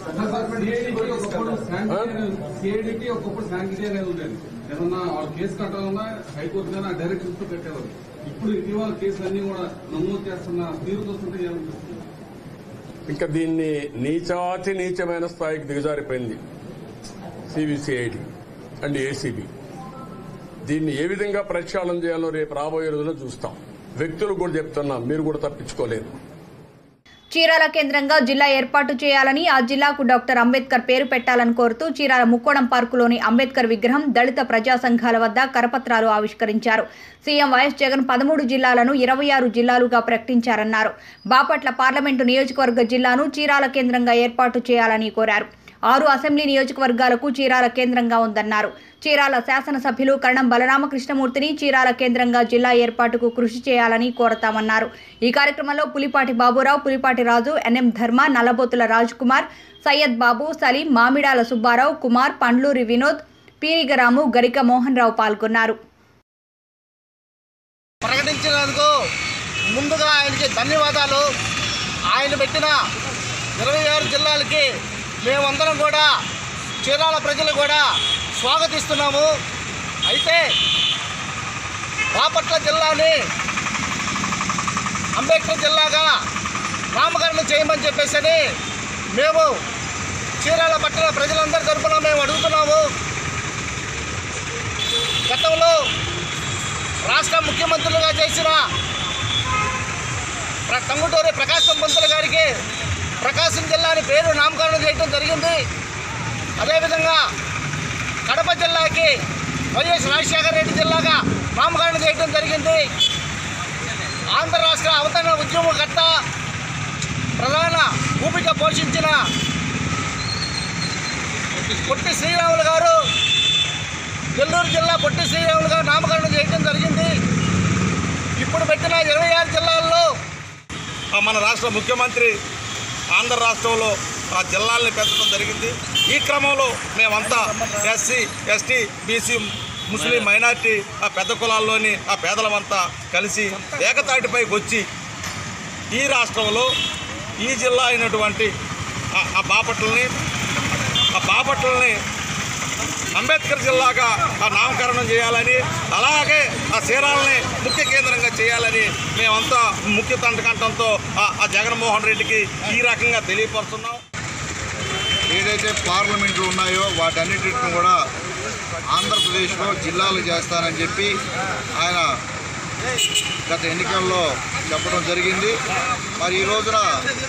[SPEAKER 7] సిఐడికి ఒకప్పుడు శాంక్షన్ అనేది ఉండేది ఏదన్నా వాళ్ళు కేసు కట్టాలన్నా హైకోర్టు కానీ డైరెక్ట్ చూస్తూ కట్టేవారు ఇప్పుడు ఇటీవల కేసులన్నీ కూడా నమోదు చేస్తున్న తీరు చూస్తుంటే ఏమనిపిస్తుంది
[SPEAKER 3] ఇంకా దీన్ని నీచాతి నీచమైన స్థాయికి దిగజారిపోయింది సిబిసిఐడి అండ్ ఏసీబీ దీన్ని ఏ విధంగా ప్రక్షాళన చేయాలో రేపు రాబోయే రోజుల్లో చూస్తాం వ్యక్తులు కూడా చెప్తున్నాం మీరు కూడా తప్పించుకోలేరు
[SPEAKER 1] చీరాల కేంద్రంగా జిల్లా ఏర్పాటు చేయాలని ఆ జిల్లాకు డాక్టర్ అంబేద్కర్ పేరు పెట్టాలని కోరుతూ చీరాల ముక్కోణం పార్కులోని అంబేద్కర్ విగ్రహం దళిత ప్రజా సంఘాల వద్ద కరపత్రాలు ఆవిష్కరించారు సీఎం వైఎస్ జగన్ పదమూడు జిల్లాలను ఇరవై ఆరు జిల్లాలుగా ప్రకటించారన్నారు బాపట్ల పార్లమెంటు నియోజకవర్గ జిల్లాను చీరాల కేంద్రంగా ఏర్పాటు చేయాలని కోరారు ఆరు అసెంబ్లీ నియోజకవర్గాలకు చీరాల కేంద్రంగా ఉందన్నారు చీరాల శాసనసభ్యులు కరణం బలరామకృష్ణమూర్తిని చీరాల కేంద్రంగా జిల్లా ఏర్పాటుకు కృషి చేయాలని కోరతామన్నారు ఈ కార్యక్రమంలో పులిపాటి బాబురావు పులిపాటి రాజు ఎన్ఎం ధర్మ నల్లబోతుల రాజ్ కుమార్ సయ్యద్ బాబు సలీం మామిడాల సుబ్బారావు కుమార్ పండ్లూరి వినోద్ పీరిగరాము గరిక మోహన్ రావు పాల్గొన్నారు
[SPEAKER 8] ప్రకటించినందుకు ముందుగా ఆయనకి ధన్యవాదాలు ఆయన పెట్టిన ఇరవై ఆరు జిల్లాలకి మేమందరం కూడా చీరాల ప్రజలు కూడా స్వాగతిస్తున్నాము అయితే బాపట్ల జిల్లాని అంబేద్కర్ జిల్లాగా నామకరణం చేయమని చెప్పేసి మేము చీరాల పట్టణ ప్రజలందరి తరఫున మేము అడుగుతున్నాము గతంలో రాష్ట్ర ముఖ్యమంత్రులుగా చేసిన ప్ర- టంగుటూరి ప్రకాశం పంతులు గారికి ప్రకాశం జిల్లా అని పేరు నామకరణం చేయడం జరిగింది అదేవిధంగా కడప జిల్లాకి వైఎస్ రాజశేఖర రెడ్డి జిల్లాగా నామకరణం చేయడం జరిగింది ఆంధ్ర రాష్ట్ర అవతరణ ఉద్యమకర్త ప్రధాన భూమిక పోషించిన పొట్టి శ్రీరాములు గారు నెల్లూరు జిల్లా పొట్టి శ్రీరాములు గారు నామకరణం చేయడం జరిగింది ఇప్పుడు పెట్టిన ఇరవై ఆరు జిల్లాల్లో
[SPEAKER 9] ఆ మన రాష్ట్ర ముఖ్యమంత్రి ఆంధ్ర రాష్ట్రంలో ఆ జిల్లాల్ని పెంచడం జరిగింది ఈ క్రమంలో మేమంతా ఎస్సీ ఎస్టీ బీసీ ముస్లిం మైనార్టీ ఆ పెద్ద కులాల్లోని ఆ పేదలమంతా కలిసి ఏకతాటిపైకి వచ్చి ఈ రాష్ట్రంలో ఈ జిల్లా అయినటువంటి ఆ- ఆ బాపట్లని ఆ బాపట్లని అంబేద్కర్ జిల్లాగా ఆ నామకరణం చేయాలని అలాగే ఆ చీరాలని ముఖ్య కేంద్రంగా చేయాలని మేమంతా ముఖ్య తంటకంఠంతో ఆ- ఆ జగన్మోహన్ రెడ్డికి ఈ రకంగా తెలియపరుస్తున్నాం
[SPEAKER 10] ఏదైతే పార్లమెంట్లు ఉన్నాయో వాటన్నిటిని కూడా ఆంధ్రప్రదేశ్లో జిల్లాలు చేస్తానని చెప్పి ఆయన గత ఎన్నికల్లో చెప్పడం జరిగింది మరి ఈ రోజున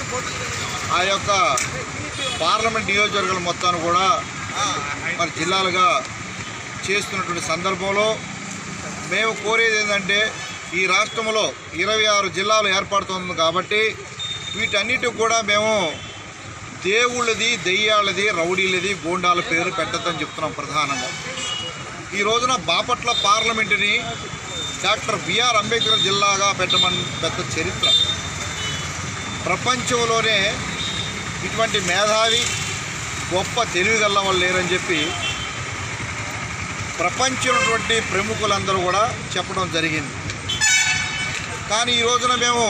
[SPEAKER 10] ఆ యొక్క పార్లమెంట్ నియోజకవర్గాల మొత్తాన్ని కూడా మరి జిల్లాలుగా చేస్తున్నటువంటి సందర్భంలో మేము కోరేది ఏంటంటే ఈ రాష్ట్రంలో ఇరవై ఆరు జిల్లాలు ఏర్పడుతుంది కాబట్టి వీటన్నిటికి కూడా మేము దేవుళ్ళది దెయ్యాలది రౌడీలది గోండాల పేరు పెట్టద్దని చెప్తున్నాం ప్రధానంగా ఈ రోజున బాపట్ల పార్లమెంటుని డాక్టర్ బిఆర్ అంబేద్కర్ జిల్లాగా పెట్టమని పెద్ద చరిత్ర ప్రపంచంలోనే ఇటువంటి మేధావి గొప్ప తెలివిగల్ల వాళ్ళు లేరని చెప్పి ప్రపంచంలోటువంటి ప్రముఖులందరూ కూడా చెప్పడం జరిగింది కానీ ఈ రోజున మేము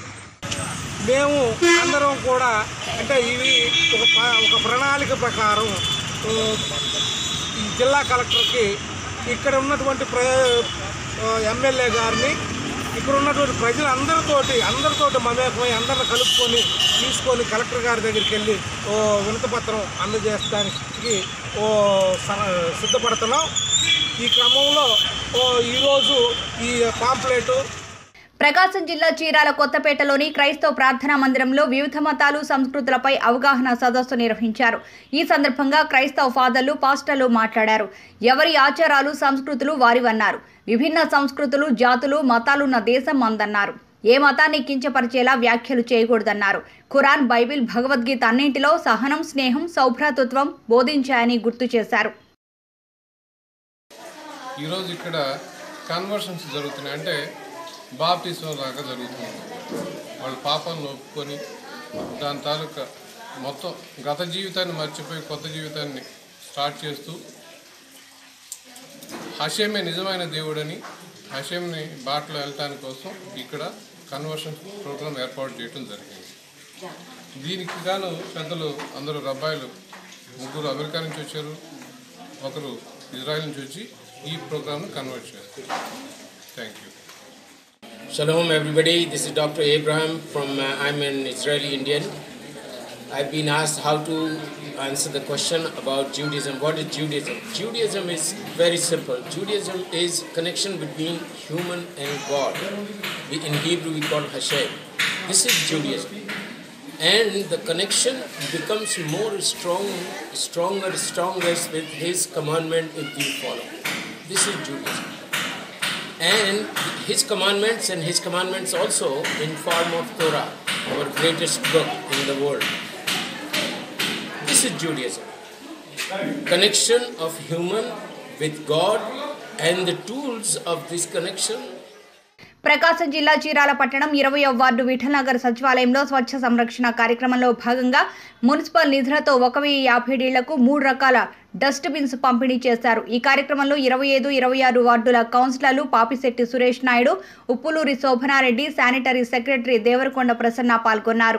[SPEAKER 6] మేము అందరం కూడా అంటే ఇవి ఒక ప- ఒక ప్రణాళిక ప్రకారం ఆ, ఈ జిల్లా కలెక్టర్కి ఇక్కడ ఉన్నటువంటి ప్ర ఎమ్మెల్యే గారిని ఇక్కడ ఉన్నటువంటి ప్రజలందరితోటి అందరితోటి మమేకమై అందరిని కలుపుకొని తీసుకొని కలెక్టర్ గారి దగ్గరికి వెళ్ళి ఓ వినతిపత్రం అందజేయడానికి ఓ స- సిద్ధపడుతున్నాం ఈ క్రమంలో ఓ ఈరోజు ఈ పాంప్లెట్
[SPEAKER 1] ప్రకాశం జిల్లా చీరాల కొత్తపేటలోని క్రైస్తవ ప్రార్థనా మందిరంలో వివిధ మతాలు సంస్కృతులపై అవగాహన సదస్సు నిర్వహించారు ఈ సందర్భంగా క్రైస్తవ ఫాదర్లు పాస్టర్లు మాట్లాడారు ఎవరి ఆచారాలు సంస్కృతులు వారివన్నారు విభిన్న సంస్కృతులు జాతులు మతాలున్న దేశం మందన్నారు ఏ మతాన్ని కించపరిచేలా వ్యాఖ్యలు చేయకూడదన్నారు ఖురాన్ బైబిల్ భగవద్గీత అన్నింటిలో సహనం స్నేహం సౌభ్రాతృత్వం బోధించాయని గుర్తు చేశారు
[SPEAKER 11] ఈరోజు ఇక్కడ కన్వర్షన్స్ జరుగుతున్నాయి అంటే బాప్టిజం లాగా జరుగుతుంది వాళ్ళ పాపాలను ఒప్పుకొని దాని తాలూకా మొత్తం గత జీవితాన్ని మర్చిపోయి కొత్త జీవితాన్ని స్టార్ట్ చేస్తూ హషేమే నిజమైన దేవుడని హషేమ్ని బాటలో వెళ్ళటాని కోసం ఇక్కడ కన్వర్షన్ ప్రోగ్రాం ఏర్పాటు చేయడం జరిగింది దీనికి గాను పెద్దలు అందరూ రబ్బాయిలు ముగ్గురు అమెరికా నుంచి వచ్చారు ఒకరు ఇజ్రాయెల్ నుంచి వచ్చి ఈ ప్రోగ్రామ్ను కన్వర్ట్ చేస్తారు thank you
[SPEAKER 12] Shalom, everybody. This is Dr. Abraham from. Uh, I'm an Israeli Indian. I've been asked how to answer the question about Judaism. What is Judaism? Judaism is very simple. Judaism is connection between human and God. We, in Hebrew, we call Hashem. This is Judaism, and the connection becomes more strong, stronger, strongest with His commandment if we follow. This is Judaism and his commandments and his commandments also in form of torah our greatest book in the world this is judaism connection of human with god and the tools of this connection
[SPEAKER 1] Prakasam జిల్లా చీరాల పట్టణం ఇరవయో ward Vithal Nagar సచివాలయంలో స్వచ్ఛ సంరక్షణ కార్యక్రమంలో భాగంగా municipal నిధులతో ఒక వెయ్యి యాభై ఏళ్లకు మూడు రకాల డస్ట్ బిన్స్ పంపిణీ చేశారు ఈ కార్యక్రమంలో ఇరవై ఐదు ఇరవై ఆరు వార్డుల కౌన్సిలర్లు పాపిశెట్టి సురేష్ నాయుడు ఉప్పులూరి శోభనారెడ్డి శానిటరీ సెక్రటరీ దేవరకొండ ప్రసన్న పాల్గొన్నారు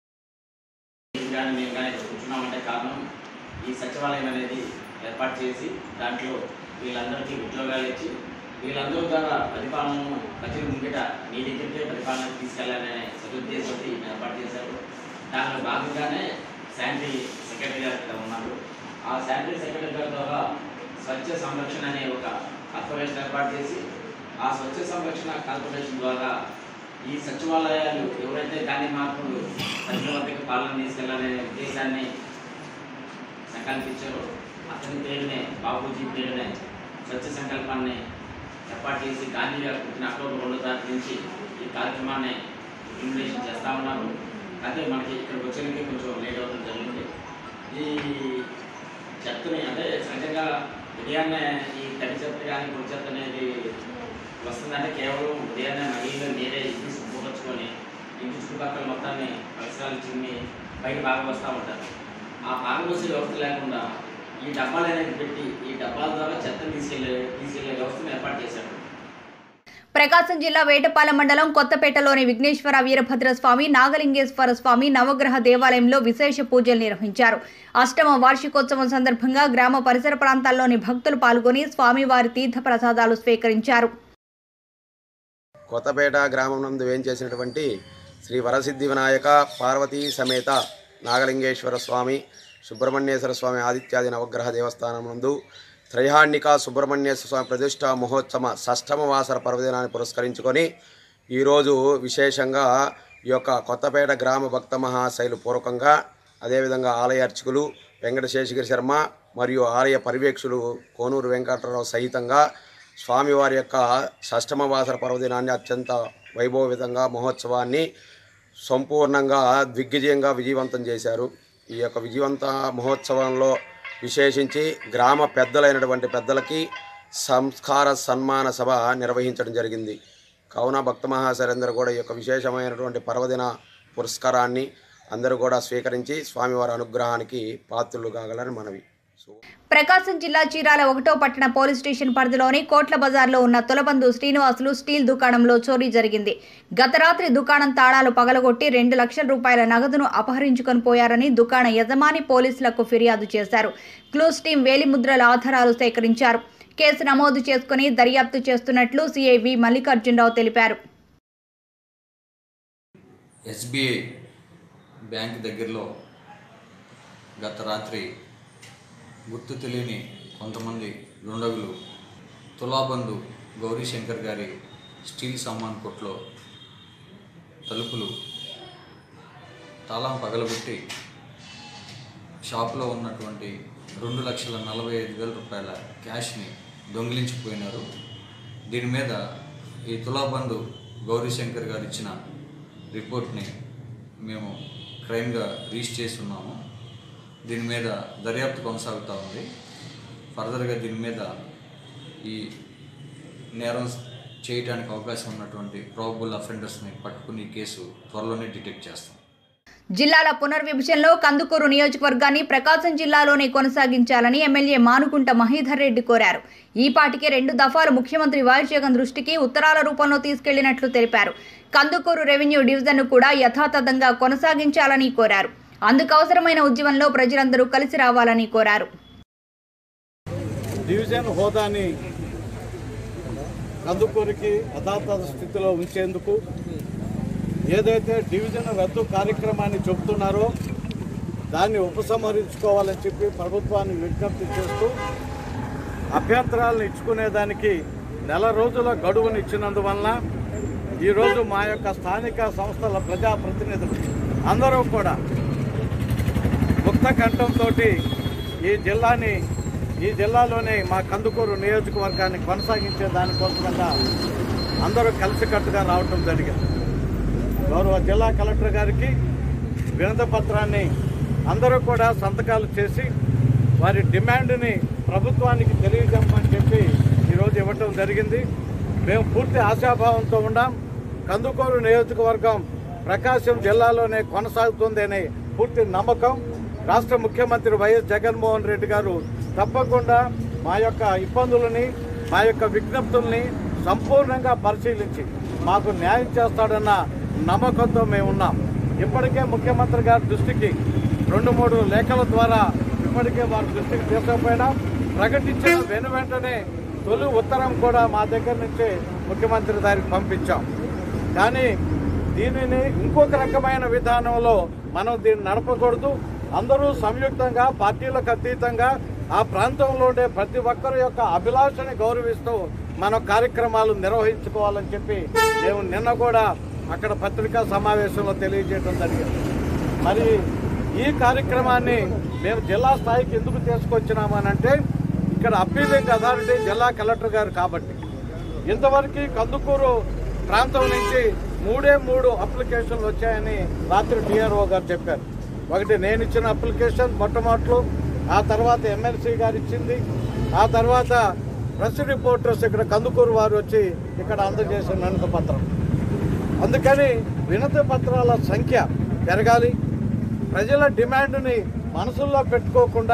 [SPEAKER 13] కానీ మేము కానీ ఇక్కడ కూర్చున్నామంటే కారణం ఈ సచివాలయం అనేది ఏర్పాటు చేసి దాంట్లో వీళ్ళందరికీ ఉద్యోగాలు ఇచ్చి వీళ్ళందరూ ద్వారా పరిపాలనను ప్రజల ముంగిట మీ దగ్గరికే పరిపాలన తీసుకెళ్లాలనే సదుద్దేశంతో ఈయన ఏర్పాటు చేశారు దానిలో భాగంగానే శానిటరీ సెక్రటరీ గారు ఇక్కడ ఉన్నారు ఆ శానిటరీ సెక్రటరీ గారి ద్వారా స్వచ్ఛ సంరక్షణ అనే ఒక కార్పొరేషన్ ఏర్పాటు చేసి ఆ స్వచ్ఛ సంరక్షణ కార్పొరేషన్ ద్వారా ఈ సచివాలయాలు ఎవరైతే గాంధీ మహాత్ముడు ప్రజల వద్దకు పాలన తీసుకెళ్లాలనే ఉద్దేశాన్ని సంకల్పించారో అతని పేరునే బాబూజీ పేరునే స్వచ్ఛ సంకల్పాన్ని ఏర్పాటు చేసి గాంధీ గారు పుట్టిన అక్టోబర్ రెండో తారీఖు నుంచి ఈ కార్యక్రమాన్ని ఇంప్లిమెంటేషన్ చేస్తూ ఉన్నారు అయితే మనకి ఇక్కడికి వచ్చేందుకే కొంచెం లేట్ అవ్వడం జరిగింది ఈ చెత్తని అంటే సహజంగా ఉదయాన్నే ఈ తడి చెత్త కానీ పొడి చెత్త అనేది వస్తుందంటే కేవలం ఉదయాన్నే మహిళలు నేరే ఇంటి శుభ్రపరచుకొని ఇంటి చుట్టుపక్కల మొత్తాన్ని పరిసరాలు చిమ్మి బయట బాగా వస్తూ ఉంటారు ఆ పారబోసే వ్యవస్థ లేకుండా ఈ డబ్బాలు అనేది పెట్టి ఈ డబ్బాల ద్వారా చెత్తను తీసుకెళ్లే తీసుకెళ్లే వ్యవస్థను ఏర్పాటు చేశాడు
[SPEAKER 1] ప్రకాశం జిల్లా వేటపాలెం మండలం కొత్తపేటలోని విఘ్నేశ్వర వీరభద్ర స్వామి నాగలింగేశ్వర స్వామి నవగ్రహ దేవాలయంలో విశేష పూజలు నిర్వహించారు అష్టమ వార్షికోత్సవం సందర్భంగా గ్రామ పరిసర ప్రాంతాల్లోని భక్తులు పాల్గొని స్వామివారి తీర్థ ప్రసాదాలు స్వీకరించారు
[SPEAKER 14] కొత్తపేట గ్రామం నందు వేంచేసినటువంటి శ్రీ వరసిద్ధి వినాయక పార్వతీ సమేత నాగలింగేశ్వర స్వామి సుబ్రహ్మణ్యేశ్వర స్వామి ఆదిత్యాది నవగ్రహ దేవస్థానం నందు త్రయాణిక సుబ్రహ్మణ్యేశ్వర స్వామి ప్రతిష్ట మహోత్సవ షష్టమ వాసర పర్వదినాన్ని పురస్కరించుకొని ఈరోజు విశేషంగా ఈ యొక్క కొత్తపేట గ్రామ భక్త మహాశైలు పూర్వకంగా అదేవిధంగా ఆలయ అర్చకులు వెంకటశేషగిరి శర్మ మరియు ఆలయ పర్యవేక్షకులు కోనూరు వెంకటరావు సహితంగా స్వామివారి యొక్క షష్టమ వాసర పర్వదినాన్ని అత్యంత వైభవవితంగా మహోత్సవాన్ని సంపూర్ణంగా దిగ్విజయంగా విజయవంతం చేశారు ఈ యొక్క విజయవంత మహోత్సవంలో విశేషించి గ్రామ పెద్దలైనటువంటి పెద్దలకి సంస్కార సన్మాన సభ నిర్వహించడం జరిగింది కావున భక్త మహాశైలందరూ కూడా ఈ యొక్క విశేషమైనటువంటి పర్వదిన పురస్కారాన్ని అందరూ కూడా స్వీకరించి స్వామివారి అనుగ్రహానికి పాత్రులు కాగలని మనవి
[SPEAKER 1] ప్రకాశం జిల్లా చీరాల ఒకటో పట్టణ పోలీస్ స్టేషన్ పరిధిలోని కోట్ల బజార్లో ఉన్న తొలబందు శ్రీనివాసులు స్టీల్ దుకాణంలో చోరీ జరిగింది గత రాత్రి దుకాణం తాళాలు పగలగొట్టి రెండు లక్షల రూపాయల నగదును అపహరించుకొని పోయారని దుకాణ యజమాని పోలీసులకు ఫిర్యాదు చేశారు క్లూస్ టీం వేలిముద్రల ఆధారాలు సేకరించారు కేసు నమోదు చేసుకుని దర్యాప్తు చేస్తున్నట్లు సిఐ వి మల్లికార్జునరావు తెలిపారు
[SPEAKER 15] ఎస్బీఐ బ్యాంక్ దగ్గరలో గత రాత్రి గుర్తు తెలియని కొంతమంది దుండగులు తులాబంధు గౌరీశంకర్ గారి స్టీల్ సామాన్ కొట్లో తలుపులు తాళం పగలగొట్టి షాప్లో ఉన్నటువంటి రెండు లక్షల నలభై ఐదు వేల రూపాయల క్యాష్ని దొంగిలించిపోయినారు దీని మీద ఈ తులాబంధు గౌరీశంకర్ గారు ఇచ్చిన రిపోర్ట్ని మేము క్రైమ్గా రిజిస్టర్ చేసి ఉన్నాము దీని మీద దర్యాప్తు కొనసాగుతూ ఉంది ఫర్దర్గా దీని మీద ఈ నేరం చేయడానికి అవకాశం ఉన్నటువంటి ప్రాబుల్ అఫెండర్స్ని పట్టుకుని ఈ కేసు త్వరలోనే డిటెక్ట్ చేస్తాం
[SPEAKER 1] జిల్లాల పునర్విభజనలో కందుకూరు నియోజకవర్గాన్ని ప్రకాశం జిల్లాలోనే కొనసాగించాలని ఎమ్మెల్యే మానుకుంట మహీధర్ రెడ్డి కోరారు ఈ పాటికే రెండు దఫాలు ముఖ్యమంత్రి వైఎస్ జగన్ దృష్టికి ఉత్తరాల రూపంలో తీసుకెళ్లినట్లు తెలిపారు కందుకూరు రెవెన్యూ డివిజన్ను కూడా యథాతథంగా కొనసాగించాలని కోరారు అందుకు అవసరమైన ఉద్యమంలో ప్రజలందరూ కలిసి రావాలని కోరారు
[SPEAKER 16] డివిజన్ హోదాని కందుకూరికి యథాతథ స్థితిలో ఉంచేందుకు ఏదైతే డివిజన్ రద్దు కార్యక్రమాన్ని చెబుతున్నారో దాన్ని ఉపసంహరించుకోవాలని చెప్పి ప్రభుత్వాన్ని విజ్ఞప్తి చేస్తూ అభ్యంతరాలను ఇచ్చుకునేదానికి నెల రోజుల గడువును ఇచ్చినందువలన ఈరోజు మా యొక్క స్థానిక సంస్థల ప్రజాప్రతినిధులు అందరూ కూడా ముక్త కంఠంతో ఈ జిల్లాని ఈ జిల్లాలోనే మా కందుకూరు నియోజకవర్గాన్ని కొనసాగించే దానికోసంగా అందరూ కలిసికట్టుగా రావటం జరిగింది గౌరవ జిల్లా కలెక్టర్ గారికి వినతి పత్రాన్ని అందరూ కూడా సంతకాలు చేసి వారి డిమాండ్ని ప్రభుత్వానికి తెలియజేయమని చెప్పి ఈరోజు ఇవ్వటం జరిగింది మేము పూర్తి ఆశాభావంతో ఉన్నాం కందుకూరు నియోజకవర్గం ప్రకాశం జిల్లాలోనే కొనసాగుతుంది అనే పూర్తి నమ్మకం రాష్ట్ర ముఖ్యమంత్రి వైఎస్ జగన్మోహన్ రెడ్డి గారు తప్పకుండా మా యొక్క ఇబ్బందులని మా యొక్క విజ్ఞప్తుల్ని సంపూర్ణంగా పరిశీలించి మాకు న్యాయం చేస్తాడన్న నమ్మకంతో మేము ఉన్నాం ఇప్పటికే ముఖ్యమంత్రి గారి దృష్టికి రెండు మూడు లేఖల ద్వారా ఇప్పటికే వారి దృష్టికి తీసుకుపోయినాం ప్రకటించిన వెను వెంటనే తొలి ఉత్తరం కూడా మా దగ్గర నుంచి ముఖ్యమంత్రి దానికి పంపించాం కానీ దీనిని ఇంకొక రకమైన విధానంలో మనం దీన్ని నడపకూడదు అందరూ సంయుక్తంగా పార్టీలకు అతీతంగా ఆ ప్రాంతంలో ఉండే ప్రతి ఒక్కరి యొక్క అభిలాషని గౌరవిస్తూ మన కార్యక్రమాలు నిర్వహించుకోవాలని చెప్పి మేము నిన్న కూడా అక్కడ పత్రికా సమావేశంలో తెలియజేయడం జరిగింది మరి ఈ కార్యక్రమాన్ని మేము జిల్లా స్థాయికి ఎందుకు తీసుకొచ్చినామనంటే ఇక్కడ అప్పీలింగ్ అథారిటీ జిల్లా కలెక్టర్ గారు కాబట్టి ఇంతవరకు కందుకూరు ప్రాంతం నుంచి మూడే మూడు అప్లికేషన్లు వచ్చాయని రాత్రి డిఆర్ఓ గారు చెప్పారు ఒకటి నేను ఇచ్చిన అప్లికేషన్ మొట్టమొదట్లో ఆ తర్వాత ఎమ్మెల్సీ గారు ఇచ్చింది ఆ తర్వాత ప్రెస్ రిపోర్టర్స్ ఇక్కడ కందుకూరు వారు వచ్చి ఇక్కడ అందజేసిన వినతి పత్రం అందుకని వినతి పత్రాల సంఖ్య పెరగాలి ప్రజల డిమాండ్ని మనసుల్లో పెట్టుకోకుండా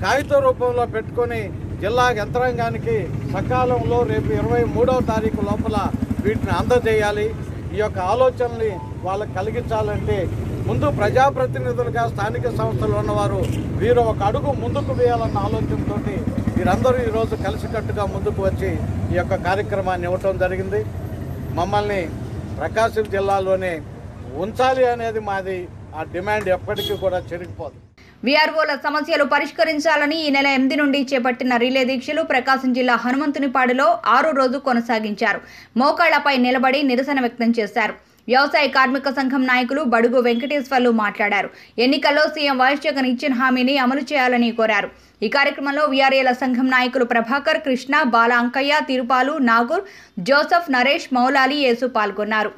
[SPEAKER 16] కాగిత రూపంలో పెట్టుకొని జిల్లా యంత్రాంగానికి సకాలంలో రేపు ఇరవై మూడవ తారీఖు లోపల వీటిని అందజేయాలి ఈ యొక్క ఆలోచనని వాళ్ళకి కలిగించాలంటే ముందు ప్రజాప్రతినిధులుగా స్థానిక సంస్థలు ఉన్నవారు వీరు ఒక అడుగు ముందుకు వేయాలన్న ఆలోచనతో వీరందరూ ఈరోజు కలిసికట్టుగా ముందుకు వచ్చి ఈ యొక్క కార్యక్రమాన్ని ఇవ్వటం జరిగింది మమ్మల్ని ప్రకాశం జిల్లాలోనే ఉంచాలి అనేది మాది ఆ డిమాండ్ ఎప్పటికీ కూడా చెరిగిపోదు
[SPEAKER 1] వీఆర్ఓల సమస్యలు పరిష్కరించాలని ఈ నెల ఎనిమిది నుండి చేపట్టిన రిలే దీక్షలు ప్రకాశం జిల్లా హనుమంతునిపాడులో ఆరో రోజు కొనసాగించారు మోకాళ్లపై నిలబడి నిరసన వ్యక్తం చేశారు వ్యవసాయ కార్మిక సంఘం నాయకులు బడుగు వెంకటేశ్వర్లు మాట్లాడారు ఎన్నికల్లో సీఎం వైఎస్ జగన్ ఇచ్చిన హామీని అమలు చేయాలని కోరారు ఈ కార్యక్రమంలో వీఆర్ఏల సంఘం నాయకులు ప్రభాకర్ కృష్ణ బాల అంకయ్య తిరుపాలు నాగూర్ జోసఫ్ నరేష్ మౌలాలి యేసు పాల్గొన్నారు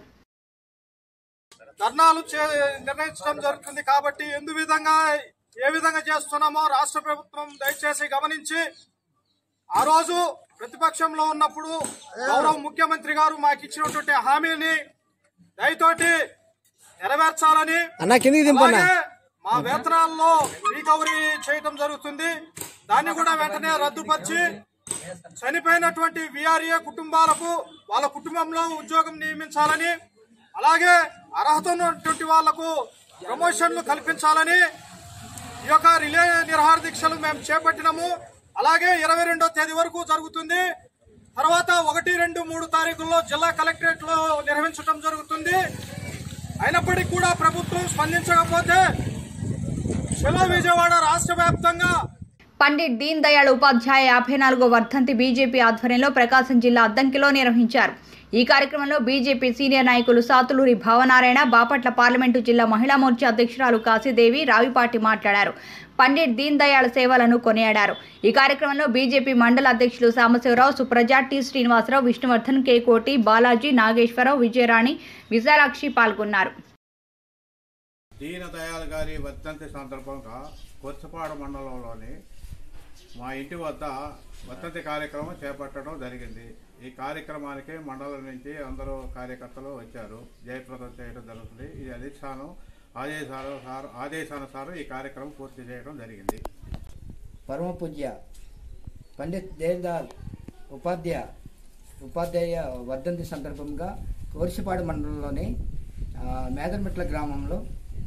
[SPEAKER 6] ధర్నాలు చే- నిర్ణయించడం జరుగుతుంది కాబట్టి ఎందు విధంగా ఏ విధంగా చేస్తున్నామో రాష్ట్ర ప్రభుత్వం దయచేసి గమనించి ఆ రోజు ప్రతిపక్షంలో ఉన్నప్పుడు గౌరవ ముఖ్యమంత్రి గారు మాకు ఇచ్చినటువంటి హామీని దయతోటి నెరవేర్చాలని
[SPEAKER 17] అన్నా, కిందికి దింపన్నా.
[SPEAKER 6] అలాగే మా వేతనాల్లో రికవరీ చేయడం జరుగుతుంది దాన్ని కూడా వెంటనే రద్దుపరిచి చనిపోయినటువంటి విఆర్ఏ కుటుంబాలకు వాళ్ళ కుటుంబంలో ఉద్యోగం నియమించాలని అలాగే అర్హత ఉన్నటువంటి వాళ్లకు ప్రమోషన్లు కల్పించాలని ఈ యొక్క రిలే నిర్హార దీక్షలు మేము చేపట్టినాము అలాగే ఇరవై రెండో తేదీ వరకు జరుగుతుంది తర్వాత ఒకటి రెండు మూడు తారీఖుల్లో జిల్లా కలెక్టరేట్ లో నిర్వహించడం జరుగుతుంది అయినప్పటికీ కూడా ప్రభుత్వం స్పందించకపోతే చలో విజయవాడ రాష్ట్ర వ్యాప్తంగా
[SPEAKER 1] పండిట్ దీన్ దయాళ్ ఉపాధ్యాయ యాభై నాలుగో వర్ధంతి బీజేపీ ఆధ్వర్యంలో ప్రకాశం జిల్లా అద్దంకిలో నిర్వహించారు ఈ కార్యక్రమంలో బీజేపీ సీనియర్ నాయకులు సాతులూరి భావనారాయణ బాపట్ల పార్లమెంటు జిల్లా మహిళా మోర్చా అధ్యక్షురాలు కాశీదేవి రావిపాటి మాట్లాడారు పండిట్ దీన్ దయాళ్ సేవలను కొనియాడారు ఈ కార్యక్రమంలో బీజేపీ మండల అధ్యక్షులు సాంబశివరావు సుప్రజా టి శ్రీనివాసరావు విష్ణువర్ధన్ కే కోటి బాలాజీ నాగేశ్వరరావు విజయరాణి విశాలాక్షి పాల్గొన్నారు
[SPEAKER 18] దీన దయాళ్ గారి వర్ధంతి సందర్భంగా కొత్తపాడు మండలంలోని మా ఇంటి వద్ద వర్ధంతి కార్యక్రమం చేపట్టడం జరిగింది ఈ కార్యక్రమానికి మండలం నుంచి అందరూ కార్యకర్తలు వచ్చారు జయప్రదం చేయడం జరుగుతుంది ఇది అధిష్టానం ఆదేశాలు సార్ ఆదేశానుసారం ఈ కార్యక్రమం పూర్తి చేయడం జరిగింది
[SPEAKER 17] పరమ పూజ్య పండిత్ దేవదాల్ ఉపాధ్యాయ ఉపాధ్యాయ వర్ధంతి సందర్భంగా కోర్సిపాడు మండలంలోని ఆ, మేదర్మెట్ల గ్రామంలో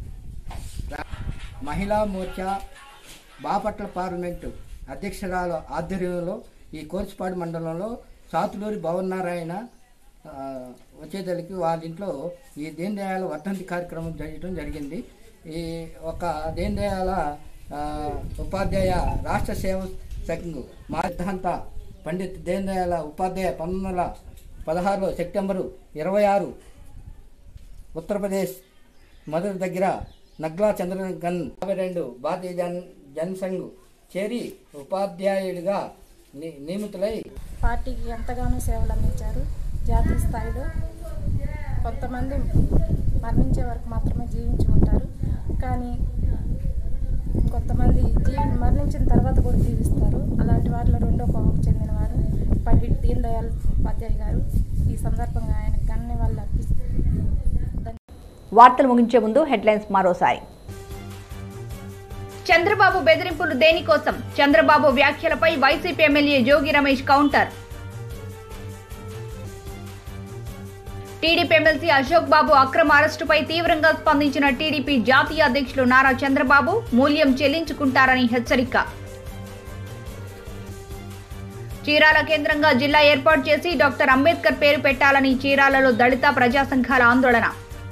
[SPEAKER 17] రా- మహిళా మోర్చా బాపట్ల పార్లమెంటు అధ్యక్షురాల ఆధ్వర్యంలో ఈ కోర్సిపాడు మండలంలో సాతులూరి భవన్నారాయణ ఆ, వచ్చేదలికి వాళ్ళ ఇంట్లో ఈ దీన్ దయాళ వర్ధంతి కార్యక్రమం జరగడం జరిగింది ఈ ఒక దీన్ దయాళ ఆ, ఉపాధ్యాయ రాష్ట్ర సేవ సంఘ్ మా సిద్ధాంత పండిత్ దీన్ దయాళ ఉపాధ్యాయ పంతొమ్మిది వందల పదహారులో సెప్టెంబరు ఇరవై ఆరు ఉత్తరప్రదేశ్ మధుర దగ్గర నగ్లా చంద్రగన్ యాభై రెండు భారతీయ జన్ జనసంఘ్ చేరి ఉపాధ్యాయుడిగా ని- నియమితులై
[SPEAKER 19] పార్టీకి ఎంతగానో సేవలు అందించారు జాతీయ స్థాయిలో కొంతమంది మరణించే వరకు మాత్రమే జీవించి ఉంటారు కానీ కొంతమంది జీవి మరణించిన తర్వాత కూడా జీవిస్తారు అలాంటి వారిలో రెండో కోవకు చెందినవారు పండిట్ దీన్ దయాళ్ ఉపాధ్యాయ గారు ఈ సందర్భంగా ఆయనకు గన్ని వాళ్ళు అర్పిస్తారు
[SPEAKER 1] వార్తలు ముగించే ముందు హెడ్లైన్స్ మరోసారి చంద్రబాబు బెదిరింపులు దేనికోసం చంద్రబాబు వ్యాఖ్యలపై YCP MLA Jogi Ramesh counter TDP MLC Ashok Babu అక్రమ అరెస్టుపై తీవ్రంగా స్పందించిన టీడీపీ జాతీయ అధ్యక్షులు నారా చంద్రబాబు మూల్యం చెల్లించుకుంటారని హెచ్చరిక చీరాల కేంద్రంగా జిల్లా ఏర్పాటు చేసి డాక్టర్ అంబేద్కర్ పేరు పెట్టాలని చీరాలలో దళిత ప్రజా సంఘాల ఆందోళన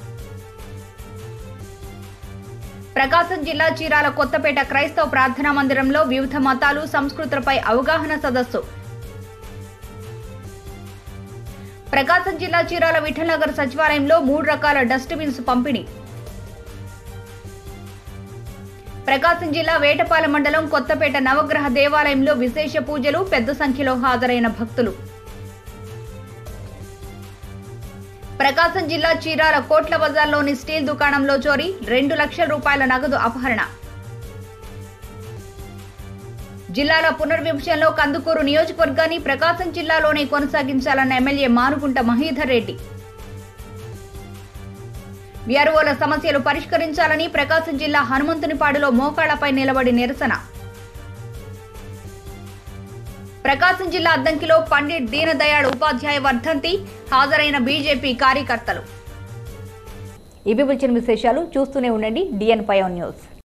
[SPEAKER 1] ప్రకాశం జిల్లా చీరాల కొత్తపేట క్రైస్తవ ప్రార్థనా మందిరంలో వివిధ మతాలు సంస్కృతులపై అవగాహన సదస్సు ప్రకాశం జిల్లా చీరాల విఠలనగర్ సచివాలయంలో మూడు రకాల డస్ట్బిన్స్ పంపిణీ ప్రకాశం జిల్లా వేటపాలెం మండలం కొత్తపేట నవగ్రహ దేవాలయంలో విశేష పూజలు పెద్ద సంఖ్యలో హాజరైన భక్తులు ప్రకాశం జిల్లా చీరాల కోట్ల బజార్లోని స్టీల్ దుకాణంలో చోరీ రెండు లక్షల రూపాయల నగదు అపహరణ జిల్లాల పునర్విభజనలో కందుకూరు నియోజకవర్గాన్ని ప్రకాశం జిల్లాలోనే కొనసాగించాలన్న ఎమ్మెల్యే మానుకుంట మహీధర్ రెడ్డి విఆర్ఓల సమస్యలు పరిష్కరించాలని ప్రకాశం జిల్లా హనుమంతునిపాడులో మోకాళ్లపై నిలబడి నిరసన ప్రకాశం జిల్లా అద్దంకిలో పండిట్ దీనదయాళ్ ఉపాధ్యాయ వర్ధంతి హాజరైన బీజేపీ కార్యకర్తలు ఇవి బుల్చిన విశేషాలు చూస్తూనే ఉండండి డిఎన్ పై న్యూస్